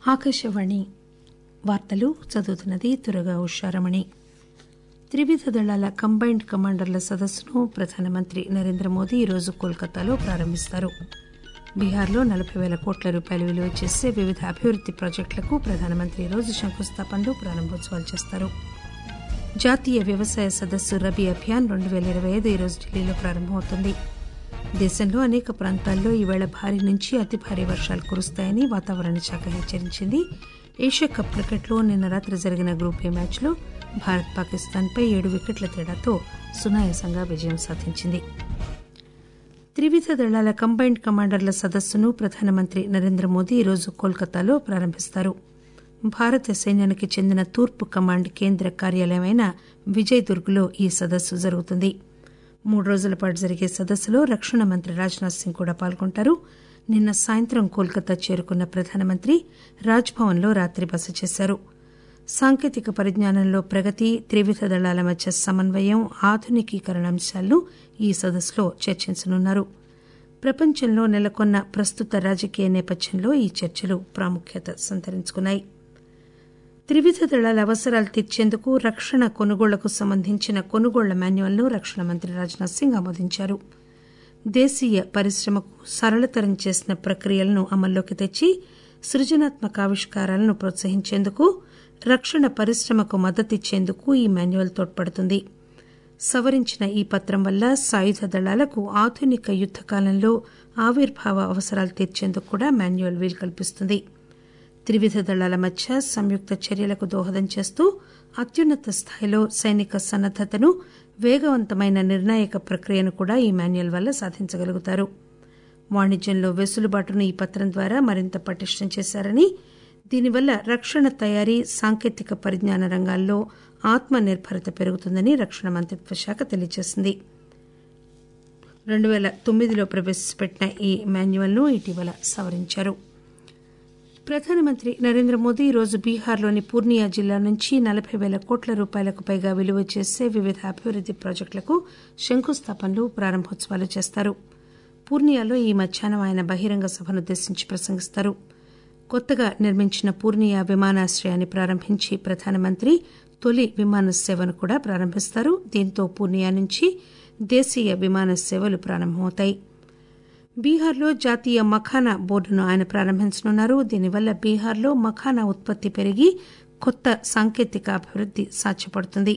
ఆకాశవాణి వార్తలు చదువుతున్నది తురగా ఉషారమణి త్రివిధ దళాల కంబైన్డ్ కమాండర్ల సదస్సును ప్రధానమంత్రి నరేంద్ర మోదీ ఈరోజు కోల్కతాలో ప్రారంభిస్తారు బీహార్లో నలబై పేల కోట్ల రూపాయలు విలువ చేసే వివిధ అభివృద్ది ప్రాజెక్టులకు ప్రధానమంత్రి ఈరోజు శంకుస్థాపనలు ప్రారంభోత్సవాలు చేస్తారు జాతీయ వ్యవసాయ సదస్సు రబీ అభియాన్ రెండు పేల ఇరవై ఐదు ఈరోజు ఢిల్లీలో ప్రారంభమవుతుంది దేశంలో అనేక ప్రాంతాల్లో ఈవేళ భారీ నుంచి అతి భారీ వర్షాలు కురుస్తాయని వాతావరణ శాఖ హెచ్చరించింది ఏషియా కప్ క్రికెట్లో నిన్న రాత్రి జరిగిన గ్రూప్ ఏ మ్యాచ్లో భారత్ పాకిస్తాన్పై ఏడు వికెట్ల తేడాతో సునాయాసంగా విజయం సాధించింది త్రివిధ దళాల కంబైన్డ్ కమాండర్ల సదస్సును ప్రధానమంత్రి నరేంద్ర మోదీ ఈరోజు కోల్కతాలో ప్రారంభిస్తారు భారత సైన్యానికి చెందిన తూర్పు కమాండ్ కేంద్ర కార్యాలయమైన విజయ్ దుర్గ్లో ఈ సదస్సు జరుగుతుంది మూడు రోజుల పాటు జరిగే సదస్సులో రక్షణ మంత్రి రాజ్నాథ్ సింగ్ కూడా పాల్గొంటారు నిన్న సాయంత్రం కోల్కతా చేరుకున్న ప్రధానమంత్రి రాజ్ భవన్ లో రాత్రి బస చేశారు సాంకేతిక పరిజ్ఞానంలో ప్రగతి త్రివిధ దళాల మధ్య సమన్వయం ఆధునికీకరణ అంశాలను ఈ సదస్సులో చర్చించనున్నారు ప్రపంచంలో నెలకొన్న ప్రస్తుత రాజకీయ నేపథ్యంలో ఈ చర్చలు ప్రాముఖ్యత సంతరించుకున్నాయి త్రివిధ దళాల అవసరాలు తీర్చేందుకు రక్షణ కొనుగోళ్లకు సంబంధించిన కొనుగోళ్ల మాన్యువల్ను రక్షణ మంత్రి రాజ్నాథ్ సింగ్ ఆమోదించారు దేశీయ పరిశ్రమకు సరళతరం చేసిన ప్రక్రియలను అమల్లోకి తెచ్చి సృజనాత్మక ఆవిష్కారాలను ప్రోత్సహించేందుకు రక్షణ పరిశ్రమకు మద్దతిచ్చేందుకు ఈ మాన్యువల్ తోడ్పడుతుంది సవరించిన ఈ పత్రం వల్ల సాయుధ దళాలకు ఆధునిక యుద్ద కాలంలో ఆవిర్భావ అవసరాలు తీర్చేందుకు కూడా మాన్యువల్ వీలు కల్పిస్తుంది త్రివిధ దళాల మధ్య సంయుక్త చర్యలకు దోహదం చేస్తూ అత్యున్నత స్థాయిలో సైనిక సన్నద్దతను వేగవంతమైన నిర్ణాయక ప్రక్రియను కూడా ఈ మాన్యువల్ వల్ల సాధించగలుగుతారు వాణిజ్యంలో వెసులుబాటును ఈ పత్రం ద్వారా మరింత పటిష్టం చేశారని దీనివల్ల రక్షణ తయారీ సాంకేతిక పరిజ్ఞాన రంగాల్లో ఆత్మ నిర్భరత పెరుగుతుందని రక్షణ మంత్రిత్వ శాఖ తెలియజేసింది రెండు పేల తొమ్మిదిలో ప్రవేశపెట్టిన ఈ మాన్యువల్ను ఇటీవల సవరించారు ప్రధానమంత్రి నరేంద్ర మోదీ ఈరోజు బీహార్లోని పూర్నియా జిల్లా నుంచి నలబై పేల కోట్ల రూపాయలకు పైగా విలువ చేసే వివిధ అభివృద్ది ప్రాజెక్టులకు శంకుస్థాపనలు ప్రారంభోత్సవాలు చేస్తారు పూర్నియాలో ఈ మధ్యాహ్నం ఆయన బహిరంగ సభనుద్దేశించి ప్రసంగిస్తారు కొత్తగా నిర్మించిన పూర్నియా విమానాశ్రయాన్ని ప్రారంభించి ప్రధానమంత్రి తొలి విమాన సేవను కూడా ప్రారంభిస్తారు దీంతో పూర్నియా నుంచి దేశీయ విమాన సేవలు ప్రారంభమవుతాయి బీహార్లో జాతీయ మఖానా బోర్డును ఆయన ప్రారంభించనున్నారు దీనివల్ల బీహార్లో మఖానా ఉత్పత్తి పెరిగి కొత్త సాంకేతిక అభివృద్ది సాధ్యపడుతుంది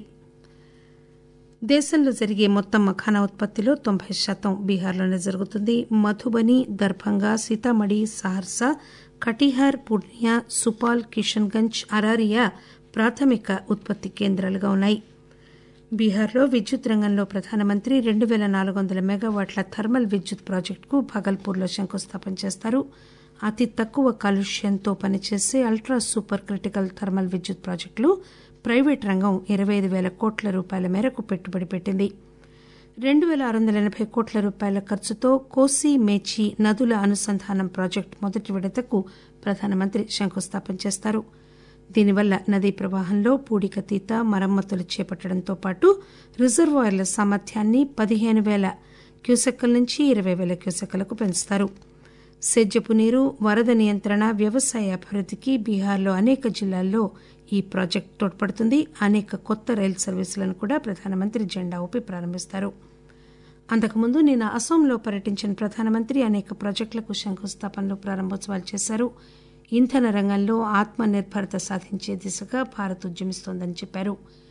దేశంలో జరిగే మొత్తం మఖానా ఉత్పత్తిలో తొంభై శాతం బీహార్లోనే జరుగుతుంది మధుబని దర్భంగా సీతామఢి సహర్సా కటిహార్ పూర్నియా సుపాల్ కిషన్గంజ్ అరారియా ప్రాథమిక ఉత్పత్తి కేంద్రాలుగా ఉన్నాయి బీహార్లో విద్యుత్ రంగంలో ప్రధానమంత్రి రెండు పేల నాలుగు వందల మెగావాట్ల థర్మల్ విద్యుత్ ప్రాజెక్టుకు భగల్పూర్లో శంకుస్థాపన చేస్తారు అతి తక్కువ కాలుష్యంతో పనిచేసే అల్ట్రా సూపర్ క్రిటికల్ థర్మల్ విద్యుత్ ప్రాజెక్టులు ప్రైవేట్ రంగం ఇరవై ఐదు పేల కోట్ల రూపాయల మేరకు పెట్టుబడి పెట్టింది రెండు పేల ఆరు వందల ఎనబై కోట్ల రూపాయల ఖర్చుతో కోసి మేచి నదుల అనుసంధానం ప్రాజెక్టు మొదటి విడతకు ప్రధానమంత్రి శంకుస్థాపన చేస్తారు దీనివల్ల నదీ ప్రవాహంలో పూడికతీత మరమ్మతులు చేపట్టడంతో పాటు రిజర్వాయర్ల సామర్థ్యాన్ని పదిహేను పేల క్యూసెక్కుల నుంచి ఇరవై పేల క్యూసెక్కులకు పెంచుతారు సేద్యపు నీరు వరద నియంత్రణ వ్యవసాయ అభివృద్దికి బీహార్లో అనేక జిల్లాల్లో ఈ ప్రాజెక్టు తోడ్పడుతుంది అనేక కొత్త రైలు సర్వీసులను కూడా ప్రధానమంత్రి జెండా ఊపి ప్రారంభిస్తారు అంతకుముందు నిన్న అస్సాంలో పర్యటించిన ప్రధానమంత్రి అనేక ప్రాజెక్టులకు శంకుస్థాపనలు ప్రారంభోత్సవాలు చేశారు ఇంధన రంగంలో ఆత్మ నిర్భరత సాధించే దిశగా భారత్ ఉద్యమిస్తోందని చెప్పారు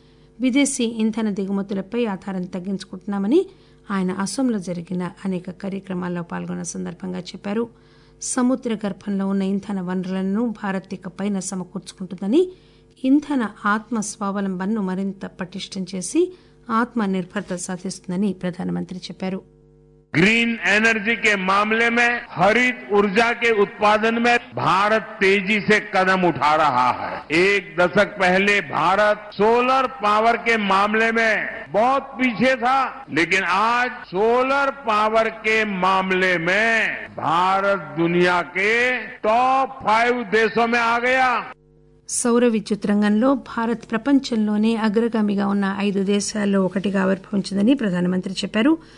విదేశీ ఇంధన దిగుమతులపై ఆధారం తగ్గించుకుంటున్నామని ఆయన అస్సాంలో జరిగిన అనేక కార్యక్రమాల్లో పాల్గొన్న సందర్భంగా చెప్పారు సముద్ర గర్భంలో ఉన్న ఇంధన వనరులను భారత్ ఇకపైన సమకూర్చుకుంటుందని ఇంధన ఆత్మ స్వావలంబనను మరింత పటిష్టం చేసి ఆత్మ నిర్భరత సాధిస్తుందని ప్రధానమంత్రి చెప్పారు ग्रीन एनर्जी के मामले में हरित ऊर्जा के उत्पादन में भारत तेजी से कदम उठा रहा है एक दशक पहले भारत सोलर पावर के मामले में बहुत पीछे था लेकिन आज सोलर पावर के मामले में भारत दुनिया के टॉप फाइव देशों में आ गया సౌర విద్యుత్ రంగంలో భారత్ ప్రపంచంలోనే అగ్రగామిగా ఉన్న ఐదు దేశాల్లో ఒకటిగా ఆవిర్భవించిందని ప్రధానమంత్రి చెప్పారు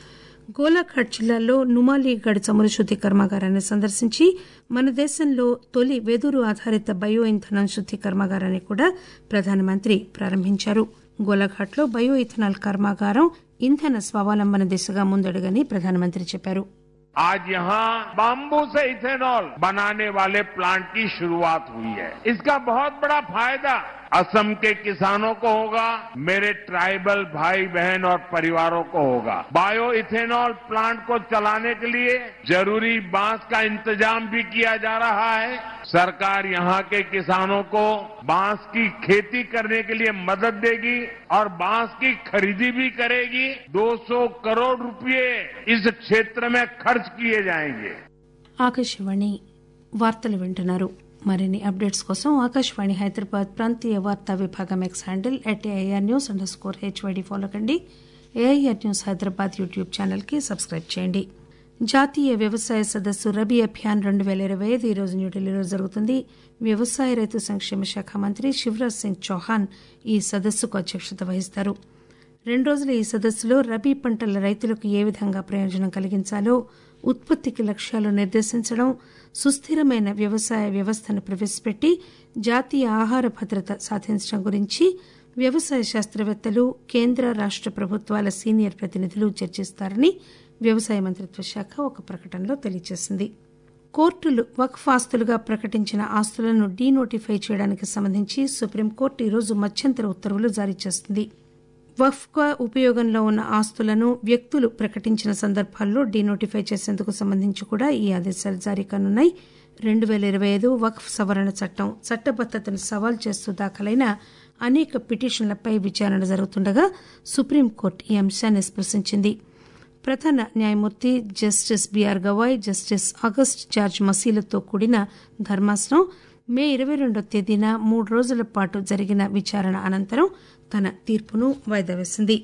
గోలాఘాట్ జిల్లాలో నుమాలీగఢ్ చమురు శుద్ది కర్మాగారాన్ని సందర్శించి మన దేశంలో తొలి వెదురు ఆధారిత బయో ఇంధనం శుద్ది కర్మాగారాన్ని కూడా ప్రధానమంత్రి ప్రారంభించారు గోలాఘాట్లో బయో ఇథనాల్ కర్మాగారం ఇంధన స్వావలంబన దిశగా ముందడుగని ప్రధానమంత్రి చెప్పారు आज यहाँ बाम्बू से इथेनॉल बनाने वाले प्लांट की शुरुआत हुई है इसका बहुत बड़ा फायदा असम के किसानों को होगा मेरे ट्राइबल भाई बहन और परिवारों को होगा बायो इथेनॉल प्लांट को चलाने के लिए जरूरी बांस का इंतजाम भी किया जा रहा है सरकार यहाँ के किसानों को बांस की खेती करने के लिए मदद देगी और बांस की खरीदी भी करेगी 200 करोड़ रुपए इस क्षेत्र में खर्च किए जाएंगे ఆకాశవాణి వార్తలు వింటున్నారు మరిన్ని అప్డేట్స్ కోసం ఆకాశవాణి హైదరాబాద్ ప్రాంతీయ వార్తా విభాగం X handle at AIR news underscore HYD follow కండి AIR news Hyderabad YouTube channel కి సబ్స్క్రైబ్ చేయండి జాతీయ వ్యవసాయ సదస్సు రబీ అభియాన్ రెండు పేల ఇరవై ఐదు ఈరోజు న్యూఢిల్లీలో జరుగుతుంది వ్యవసాయ రైతు సంక్షేమ శాఖ మంత్రి శివరాజ్ సింగ్ చౌహాన్ ఈ సదస్సుకు అధ్యక్షత వహిస్తారు రెండు రోజుల ఈ సదస్సులో రబీ పంటల రైతులకు ఏ విధంగా ప్రయోజనం కలిగించాలో ఉత్పత్తికి లక్ష్యాలు నిర్దేశించడం సుస్థిరమైన వ్యవసాయ వ్యవస్థను ప్రవేశపెట్టి జాతీయ ఆహార భద్రత సాధించడం గురించి వ్యవసాయ శాస్త్రవేత్తలు కేంద్ర రాష్ట ప్రభుత్వాల సీనియర్ ప్రతినిధులు చర్చిస్తారని వ్యవసాయ మంత్రిత్వ శాఖ ఒక ప్రకటనలో తెలియజేసింది కోర్టులు వక్ఫ్ ఆస్తులుగా ప్రకటించిన ఆస్తులను డీనోటిఫై చేయడానికి సంబంధించి సుప్రీంకోర్టు ఈరోజు మధ్యంతర ఉత్తర్వులు జారీ చేస్తుంది వక్ఫ్గా ఉపయోగంలో ఉన్న ఆస్తులను వ్యక్తులు ప్రకటించిన సందర్భాల్లో డీనోటిఫై చేసేందుకు సంబంధించి కూడా ఈ ఆదేశాలు జారీ కానున్నాయి రెండు పేల ఇరవై ఐదు వక్ఫ్ సవరణ చట్టం చట్టబద్దతను సవాల్ చేస్తూ దాఖలైన అనేక పిటిషన్లపై విచారణ జరుగుతుండగా సుప్రీంకోర్టు ఈ అంశాన్ని స్పృశించింది ప్రధాన న్యాయమూర్తి justice BR Gavai justice Augustine George మసీలతో కూడిన ధర్మాసనం మే ఇరవై రెండో తేదీన మూడు రోజుల పాటు జరిగిన విచారణ అనంతరం తన తీర్పును వాయిదా వేసింది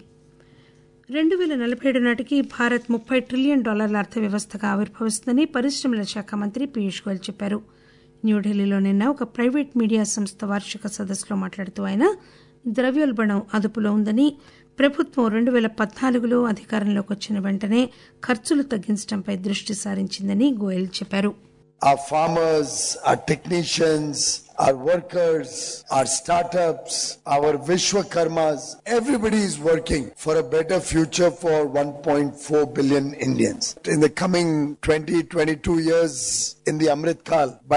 రెండు పేల నలభై ఏడు నాటికి భారత్ ముప్పై ట్రిలియన్ డాలర్ల అర్థవ్యవస్థగా ఆవిర్భవిస్తుందని పరిశ్రమల శాఖ మంత్రి పీయూష్ గోయల్ చెప్పారు న్యూఢిల్లీలో నిన్న ఒక ప్రైవేట్ మీడియా సంస్థ వార్షిక సదస్సులో మాట్లాడుతూ ఆయన ద్రవ్యోల్బణం అదుపులో ఉందని ప్రభుత్వం రెండు పేల పద్నాలుగులో అధికారంలోకి వచ్చిన వెంటనే ఖర్చులు తగ్గించడంపై దృష్టి సారించిందని గోయల్ చెప్పారు our farmers, our technicians, our workers, our startups, our Vishwakarmas, everybody is working for a better future for 1.4 billion Indians. In the coming 20, 22 years in the Amrit Kal, by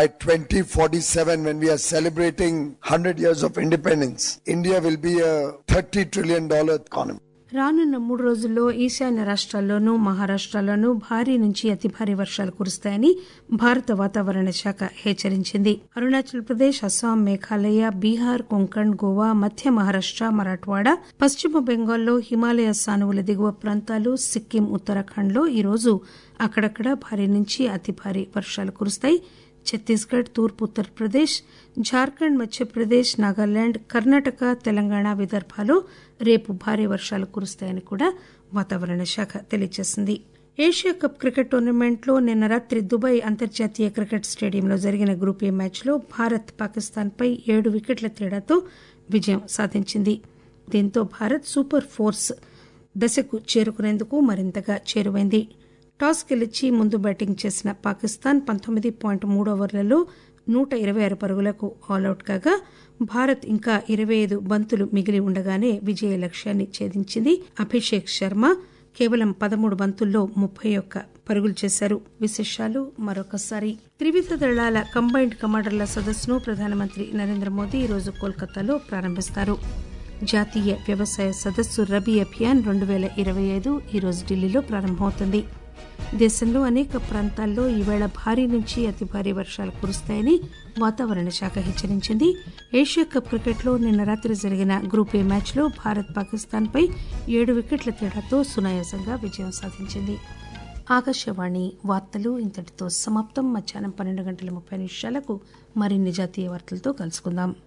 2047 when we are celebrating 100 years of independence, India will be a 30 trillion dollar economy. రానున్న మూడు రోజుల్లో ఈశాన్య రాష్ట్రాల్లోనూ మహారాష్టలోనూ భారీ నుంచి అతి భారీ వర్షాలు కురుస్తాయని భారత వాతావరణ శాఖ హెచ్చరించింది అరుణాచల్ ప్రదేశ్ అస్సాం మేఘాలయ బీహార్ కొంకణ్ గోవా మధ్య మహారాష్ట మరాఠ్వాడ పశ్చిమ బెంగాల్లో హిమాలయ సానువుల దిగువ ప్రాంతాలు సిక్కిం ఉత్తరాఖండ్లో ఈరోజు అక్కడక్కడ భారీ నుంచి అతి భారీ వర్షాలు కురుస్తాయి ఛత్తీస్గఢ్ తూర్పు ఉత్తరప్రదేశ్ జార్ఖండ్ మధ్యప్రదేశ్ నాగాలాండ్ కర్ణాటక తెలంగాణ విదర్భాలో రేపు భారీ వర్షాలు కురుస్తాయని కూడా వాతావరణ శాఖ తెలియజేసింది ఏషియా కప్ క్రికెట్ టోర్నమెంట్లో నిన్న రాత్రి దుబాయ్ అంతర్జాతీయ క్రికెట్ స్టేడియంలో జరిగిన గ్రూప్ ఏ మ్యాచ్లో భారత్ పాకిస్తాన్పై ఏడు వికెట్ల తేడాతో విజయం సాధించింది దీంతో భారత్ సూపర్ ఫోర్స్ దశకు చేరుకునేందుకు మరింతగా చేరువైంది టాస్ గెలిచి ముందు బ్యాటింగ్ చేసిన పాకిస్తాన్ పంతొమ్మిది పాయింట్ మూడు ఓవర్లలో నూట ఇరవై ఆరు పరుగులకు ఆలౌట్ కాగా భారత్ ఇంకా ఇరవై ఐదు బంతులు మిగిలి ఉండగానే విజయ లక్ష్యాన్ని ఛేదించింది అభిషేక్ శర్మ కేవలం పదమూడు బంతుల్లో ముప్పై ఒక్క పరుగులు చేశారు విశేషాలు మరొకసారి త్రివిధ దళాల కంబైన్డ్ కమాండర్ల సదస్సును ప్రధానమంత్రి నరేంద్ర మోదీ ఈరోజు కోల్కతాలో ప్రారంభిస్తారు జాతీయ వ్యవసాయ సదస్సు రబీ అభియాన్ రెండు పేల ఇరవై ఐదు ఈరోజు ఢిల్లీలో ప్రారంభమవుతుంది దేశంలో అనేక ప్రాంతాల్లో ఈవేళ భారీ నుంచి అతి భారీ వర్షాలు కురుస్తాయని వాతావరణ శాఖ హెచ్చరించింది ఏషియా కప్ క్రికెట్లో నిన్న రాత్రి జరిగిన గ్రూప్ ఏ మ్యాచ్లో భారత్ పాకిస్తాన్పై ఏడు వికెట్ల తేడాతో సునాయాసంగా విజయం సాధించింది ఆకాశవాణి వార్తలు ఇంతటితో సమాప్తం మధ్యాహ్నం పన్నెండు గంటల ముప్పై నిమిషాలకు మరిన్ని జాతీయ వార్తలతో కలుసుకుందాం